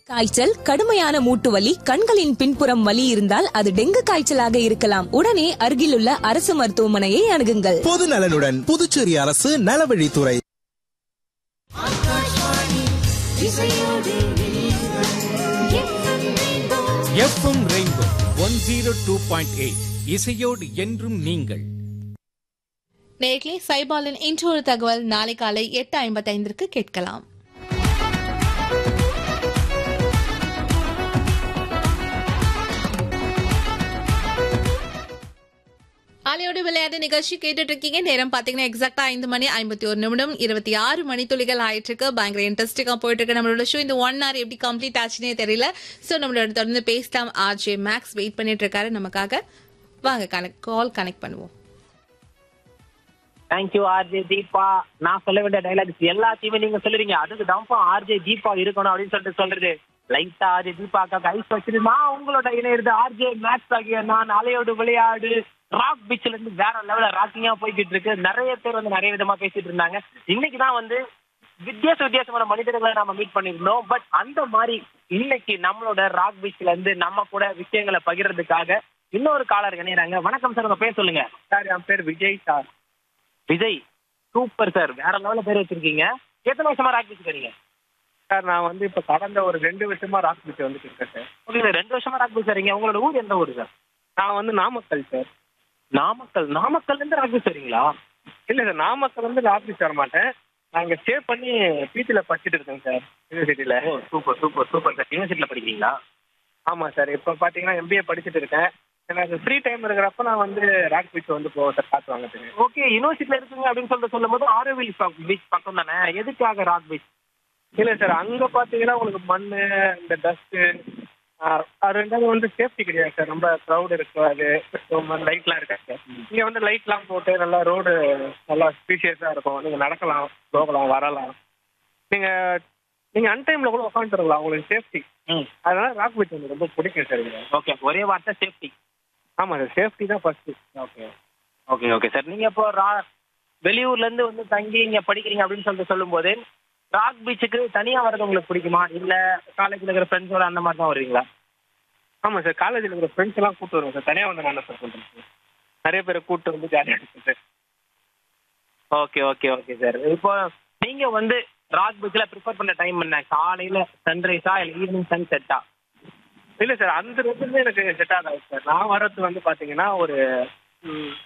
காய்ச்சல் கடுமையான மூட்டு வலி கண்களின் பின்புறம் வலி இருந்தால் அது டெங்கு காய்ச்சலாக இருக்கலாம் உடனே அருகிலுள்ள அரசு மருத்துவமனையை அணுகுங்கள் பொது நலனுடன் புதுச்சேரி அரசு நலவழித்துறை FM rainbow one zero two point eight இசையோடு என்றும் நீங்கள் நேர்களே சைபாலின் இன்று ஒரு தகவல் நாளை காலை எட்டு ஐம்பத்தைந்திற்கு கேட்கலாம் ஆலையோடு விளையாட்டு நிகழ்ச்சி கேட்டுட்டு இருக்கீங்க நேரம் பாத்தீங்கன்னா எக்ஸாக்டா ஐந்து மணி ஐம்பத்தி ஒரு நிமிடம் இருபத்தி ஆறு மணி துளிகள் ஆயிட்டு இருக்கு பயங்கர இன்ட்ரெஸ்டிங்கா போயிட்டு இருக்கு நம்மளோட ஷோ இந்த ஒன் ஹவர் எப்படி கம்ப்ளீட் ஆச்சுன்னே தெரியல சோ நம்மளோட தொடர்ந்து பேசலாம் ஆர்ஜே மேக்ஸ் வெயிட் பண்ணிட்டு இருக்காரு நமக்காக வாங்க கனெக்ட் கால் கனெக்ட் பண்ணுவோம் தேங்க்யூ ஆர்ஜே தீபா நான் சொல்ல வேண்டிய டைலாக்ஸ் எல்லாத்தையுமே நீங்க சொல்லுறீங்க அதுக்கு தான்ப்பா ஆர்ஜே தீபா இருக்கணும் அப்படின்னு சொல்லிட்டு சொல்றது லைட்டா ஆர்ஜே தீபாக்கா ஐஸ் வச்சுட்டு நான் உங்களோட இணையிறது ஆர்ஜே மேக்ஸ் ஆகிய நான் அலையோடு விளையாடு ராக் பீச்ல இருந்து வேற லெவல்ல ராக்கிங்கா போய்கிட்டு இருக்கு நிறைய பேர் வந்து நிறைய விதமா பேசிட்டு இருந்தாங்க இன்னைக்கு தான் வந்து வித்தியாச வித்தியாசமான மனிதர்களை நாம மீட் பண்ணிருந்தோம் பட் அந்த மாதிரி இன்னைக்கு நம்மளோட ராக் பீச்ல இருந்து நம்ம கூட விஷயங்களை பகிர்றதுக்காக இன்னொரு காலர் இணையறாங்க வணக்கம் சார் உங்க பேர் சொல்லுங்க சார் என் பேர் Vijay sir Vijay super sir வேற லெவல்ல பேர் வச்சிருக்கீங்க எத்தனை வருஷமா ராக் பீச் வரீங்க சார் நான் வந்து இப்போ கடந்த ஒரு ரெண்டு வருஷமா ராக் பீச் வந்துட்டு இருக்கேன் சார் ஓகே சார் ரெண்டு வருஷமா ராக் பீச் வரீங்க உங்களோட ஊர் எந்த ஊர் சார் நான் வந்து நாமக்கல் சார் நாமக்கல் நாமக்கல்ல இருந்து ராக் பீச் வரீங்களா இல்லை சார் நாமக்கல் வந்து ராக் பீச் வர மாட்டேன் நான் இங்கே ஸ்டே பண்ணி பீச்சில் படிச்சுட்டு இருக்கேன் சார் யூனிவர்சிட்டியில் ஓ சூப்பர் சூப்பர் சூப்பர் சார் யூனிவர்சிட்டியில படிக்கிறீங்களா ஆமாம் சார் இப்போ பார்த்தீங்கன்னா எம்பிஏ படிச்சுட்டு இருக்கேன் எனக்கு ஃப்ரீ டைம் இருக்கிறப்ப நான் வந்து ராக் பீச் வந்து போவேன் சார் காற்று வாங்கிறதுக்கு ஓகே யூனிவர்சிட்டியில இருக்குங்க அப்படின்னு சொல்லிட்டு சொல்லும் போது ஆரோவில் பீச் பக்கம் தானே எதுக்காக ராக் பீச் இல்லை சார் அங்கே பார்த்தீங்கன்னா உங்களுக்கு மண் இந்த டஸ்ட்டு ரெண்டாவது வந்து சேஃப்டி கிடையாது சார் ரொம்ப க்ரௌட் இருக்காது லைட்லாம் இருக்காது சார் இங்கே வந்து லைட்லாம் போட்டு நல்லா ரோடு நல்லா ஸ்பீஷியஸாக இருக்கும் நீங்கள் நடக்கலாம் போகலாம் வரலாம் நீங்கள் நீங்கள் அன்டைமில் கூட உட்காந்துருக்கலாம் உங்களுக்கு சேஃப்டி ம் அதனால ராக் பீச் எனக்கு ரொம்ப பிடிக்கும் சார் இங்க ஓகே ஒரே வார்த்தை சேஃப்டி ஆமாம் சார் சேஃப்டி தான் first okay okay okay sir நீங்க இப்போ ரா வெளியூர்ல இருந்து வந்து தங்கி இங்க படிக்கிறீங்க அப்படின்னு சொல்லிட்டு சொல்லும்போது ராக் பீச்சுக்கு தனியா வர்றது உங்களுக்கு பிடிக்குமா இல்ல காலேஜ்ல இருக்கிற ஃப்ரெண்ட்ஸோட அந்த மாதிரி தான் வருவீங்களா ஆமாம் சார் காலேஜில் இருக்கிற ஃப்ரெண்ட்ஸ் எல்லாம் கூப்பிட்டு வருவேன் சார் தனியாக வந்து நான் என்ன சார் பண்ணுறேன் சார் நிறைய பேரை கூப்பிட்டு வந்து ஜாலியாக இருக்கும் sir okay okay okay sir இப்போ நீங்க வந்து ராக் பீச்ல ப்ரிஃபர் பண்ண டைம் என்ன காலையில சன்ரைஸா இல்ல ஈவினிங் சன் செட்டா இல்லை சார் அந்த ரெண்டுமே எனக்கு செட் ஆகாது சார் நான் வர்றது வந்து பார்த்தீங்கன்னா ஒரு ம்,